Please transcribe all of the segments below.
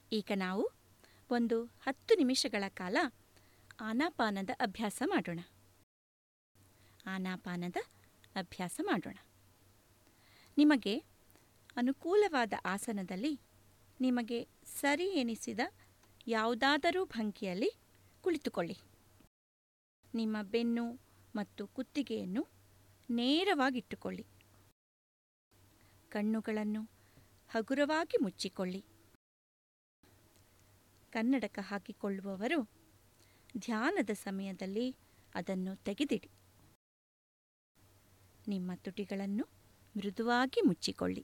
ಈಗ ನಾವು ಒಂದು ಹತ್ತು ನಿಮಿಷಗಳ ಕಾಲ ಆನಾಪಾನದ ಅಭ್ಯಾಸ ಮಾಡೋಣ ಆನಾಪಾನದ ಅಭ್ಯಾಸ ಮಾಡೋಣ ನಿಮಗೆ ಅನುಕೂಲವಾದ ಆಸನದಲ್ಲಿ ನಿಮಗೆ ಸರಿ ಎನಿಸಿದ ಯಾವುದಾದರೂ ಭಂಗಿಯಲ್ಲಿ ಕುಳಿತುಕೊಳ್ಳಿ ನಿಮ್ಮ ಬೆನ್ನು ಮತ್ತು ಕುತ್ತಿಗೆಯನ್ನು ನೇರವಾಗಿಟ್ಟುಕೊಳ್ಳಿ ಕಣ್ಣುಗಳನ್ನು ಹಗುರವಾಗಿ ಮುಚ್ಚಿಕೊಳ್ಳಿ ಕನ್ನಡಕ ಹಾಕಿಕೊಳ್ಳುವವರು ಧ್ಯಾನದ ಸಮಯದಲ್ಲಿ ಅದನ್ನು ತೆಗೆದಿಡಿ ನಿಮ್ಮ ತುಟಿಗಳನ್ನು ಮೃದುವಾಗಿ ಮುಚ್ಚಿಕೊಳ್ಳಿ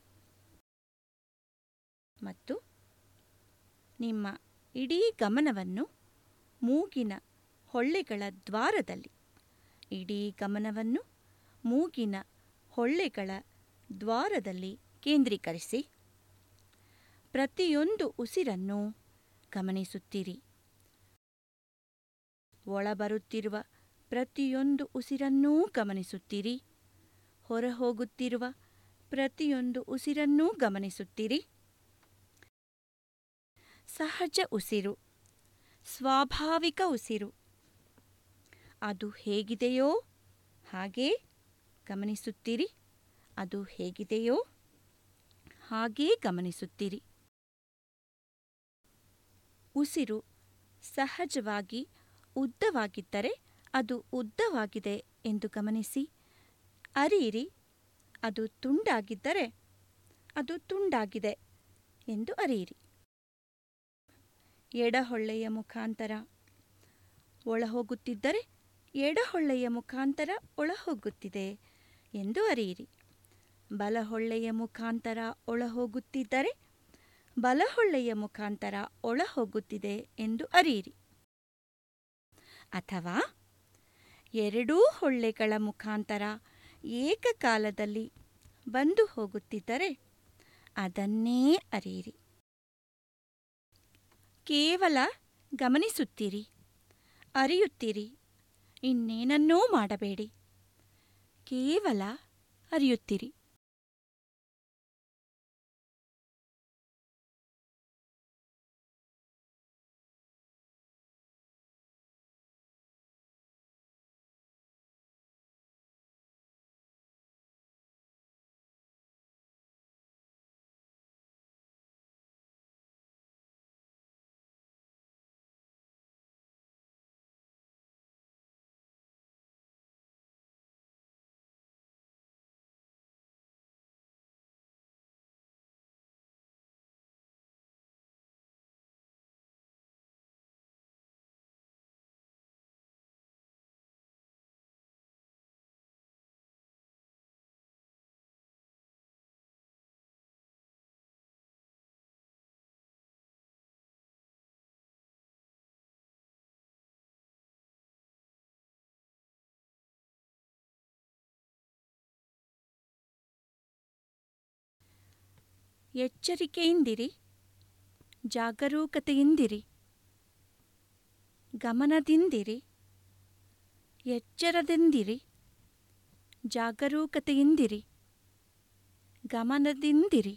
ಮತ್ತು ನಿಮ್ಮ ಇಡೀ ಗಮನವನ್ನು ಮೂಗಿನ ಹೊಳ್ಳೆಗಳ ದ್ವಾರದಲ್ಲಿ ಇಡೀ ಗಮನವನ್ನು ಮೂಗಿನ ಹೊಳ್ಳೆಗಳ ದ್ವಾರದಲ್ಲಿ ಕೇಂದ್ರೀಕರಿಸಿ ಪ್ರತಿಯೊಂದು ಉಸಿರನ್ನು ಗಮನಿಸುತ್ತೀರಿ ಒಳಬರುತ್ತಿರುವ ಪ್ರತಿಯೊಂದು ಉಸಿರನ್ನೂ ಗಮನಿಸುತ್ತೀರಿ ಹೊರಹೋಗುತ್ತಿರುವ ಪ್ರತಿಯೊಂದು ಉಸಿರನ್ನೂ ಗಮನಿಸುತ್ತೀರಿ ಸಹಜ ಉಸಿರು ಸ್ವಾಭಾವಿಕ ಉಸಿರು ಅದು ಹೇಗಿದೆಯೋ ಹಾಗೇ ಗಮನಿಸುತ್ತೀರಿ ಅದು ಹೇಗಿದೆಯೋ ಹಾಗೇ ಗಮನಿಸುತ್ತೀರಿ ಉಸಿರು ಸಹಜವಾಗಿ ಉದ್ದವಾಗಿದ್ದರೆ ಅದು ಉದ್ದವಾಗಿದೆ ಎಂದು ಗಮನಿಸಿ ಅರಿಯಿರಿ ಅದು ತುಂಡಾಗಿದ್ದರೆ ಅದು ತುಂಡಾಗಿದೆ ಎಂದು ಅರಿಯಿರಿ ಎಡಹೊಳ್ಳೆಯ ಮುಖಾಂತರ ಒಳಹೋಗುತ್ತಿದ್ದರೆ ಎಡಹೊಳ್ಳೆಯ ಮುಖಾಂತರ ಒಳಹೋಗುತ್ತಿದೆ ಎಂದು ಅರಿಯಿರಿ ಬಲಹೊಳ್ಳೆಯ ಮುಖಾಂತರ ಒಳಹೋಗುತ್ತಿದ್ದರೆ ಬಲಹೊಳ್ಳೆಯ ಮುಖಾಂತರ ಒಳಹೋಗುತ್ತಿದೆ ಎಂದು ಅರಿಯಿರಿ ಅಥವಾ ಎರಡೂ ಹೊಳ್ಳೆಗಳ ಮುಖಾಂತರ ಏಕಕಾಲದಲ್ಲಿ ಬಂದು ಹೋಗುತ್ತಿದ್ದರೆ ಅದನ್ನೇ ಅರಿಯಿರಿ ಕೇವಲ ಗಮನಿಸುತ್ತೀರಿ ಅರಿಯುತ್ತೀರಿ ಇನ್ನೇನನ್ನೂ ಮಾಡಬೇಡಿ ಕೇವಲ ಅರಿಯುತ್ತೀರಿ ಎಚ್ಚರಿಕೆಯಿಂದಿರಿ ಜಾಗರೂಕತೆಯಿಂದಿರಿ ಗಮನದಿಂದಿರಿ ಎಚ್ಚರದಿಂದಿರಿ ಜಾಗರೂಕತೆಯಿಂದಿರಿ ಗಮನದಿಂದಿರಿ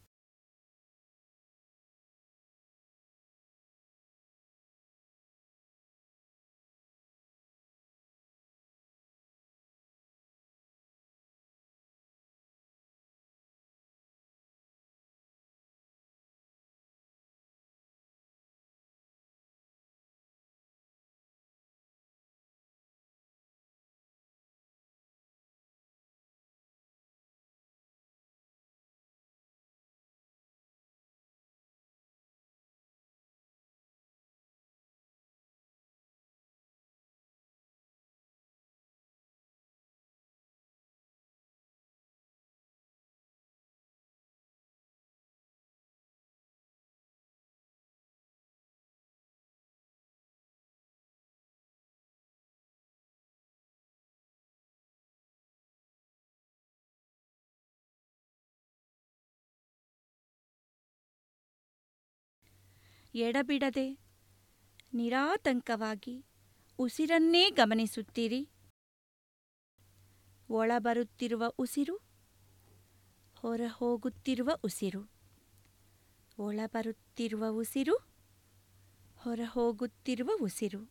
ಎಡಬಿಡದೆ ನಿರಾತಂಕವಾಗಿ ಉಸಿರನ್ನೇ ಗಮನಿಸುತ್ತೀರಿ ಒಳಬರುತ್ತಿರುವ ಉಸಿರು ಹೊರಹೋಗುತ್ತಿರುವ ಉಸಿರು ಒಳಬರುತ್ತಿರುವ ಉಸಿರು ಹೊರಹೋಗುತ್ತಿರುವ ಉಸಿರು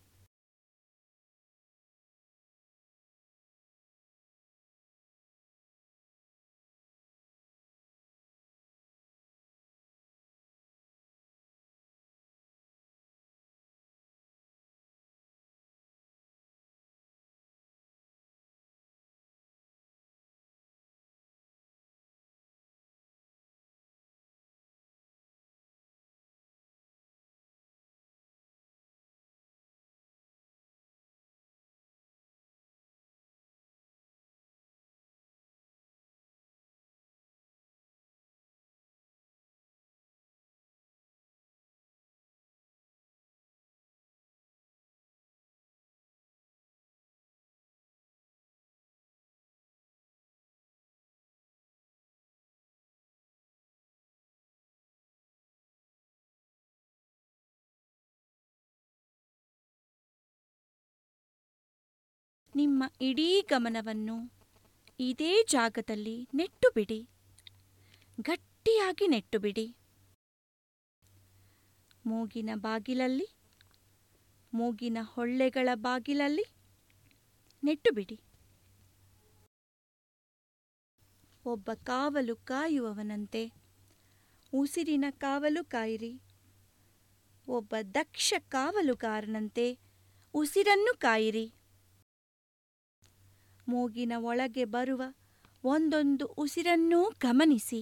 ನಿಮ್ಮ ಇಡೀ ಗಮನವನ್ನು ಇದೇ ಜಾಗದಲ್ಲಿ ನೆಟ್ಟು ಬಿಡಿ ಗಟ್ಟಿಯಾಗಿ ನೆಟ್ಟು ಬಿಡಿ ಮೂಗಿನ ಬಾಗಿಲಲ್ಲಿ ಮೂಗಿನ ಹೊಳ್ಳೆಗಳ ಬಾಗಿಲಲ್ಲಿ ನೆಟ್ಟು ಬಿಡಿ ಒಬ್ಬ ಕಾವಲು ಕಾಯುವವನಂತೆ ಉಸಿರಿನ ಕಾವಲು ಕಾಯಿರಿ ಒಬ್ಬ ದಕ್ಷ ಕಾವಲುಗಾರನಂತೆ ಉಸಿರನ್ನು ಕಾಯಿರಿ ಮೂಗಿನ ಒಳಗೆ ಬರುವ ಒಂದೊಂದು ಉಸಿರನ್ನೂ ಗಮನಿಸಿ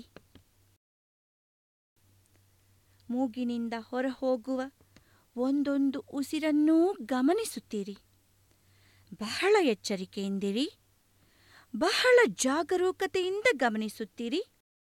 ಮೂಗಿನಿಂದ ಹೊರಹೋಗುವ ಒಂದೊಂದು ಉಸಿರನ್ನೂ ಗಮನಿಸುತ್ತೀರಿ ಬಹಳ ಎಚ್ಚರಿಕೆಯಿಂದಿರಿ ಬಹಳ ಜಾಗರೂಕತೆಯಿಂದ ಗಮನಿಸುತ್ತೀರಿ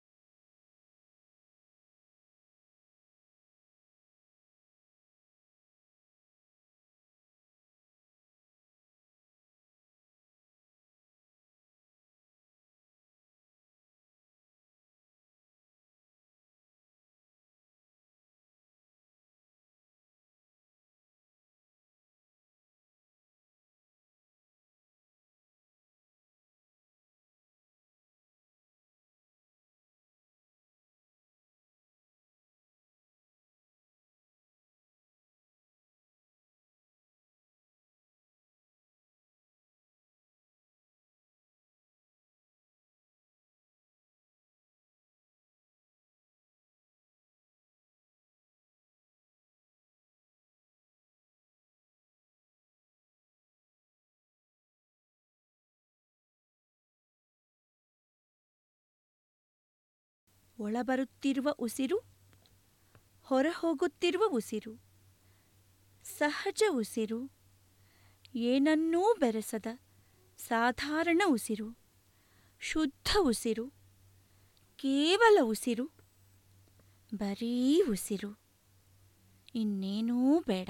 ಒಳಬರುತ್ತಿರುವ ಉಸಿರು ಹೊರಹೋಗುತ್ತಿರುವ ಉಸಿರು ಸಹಜ ಉಸಿರು ಏನನ್ನೂ ಬೆರೆಸದ ಸಾಧಾರಣ ಉಸಿರು ಶುದ್ಧ ಉಸಿರು ಕೇವಲ ಉಸಿರು ಬರೀ ಉಸಿರು ಇನ್ನೇನೂ ಬೇಡ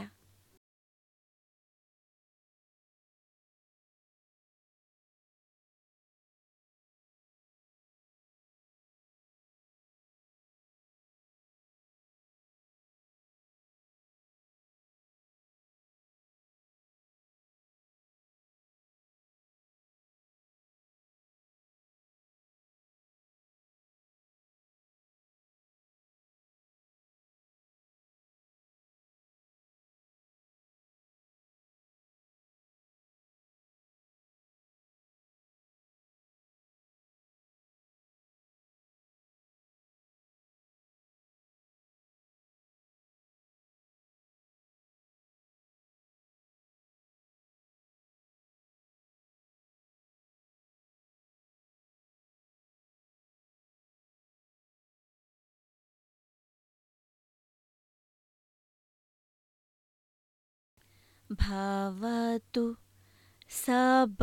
भवतु सब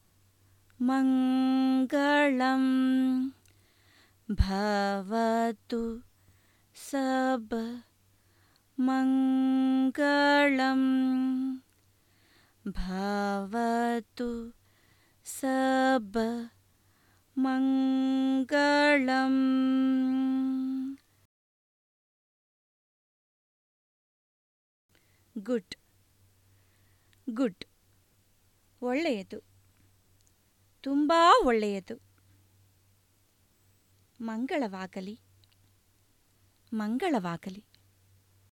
मङ्गलं भवतु सब मङ्गलं भवतु सब मङ्गलम् ಗುಡ್ ಗುಡ್ ಒಳ್ಳೆಯದು ತುಂಬ ಒಳ್ಳೆಯದು ಮಂಗಳವಾಗಲಿ ಮಂಗಳವಾಗಲಿ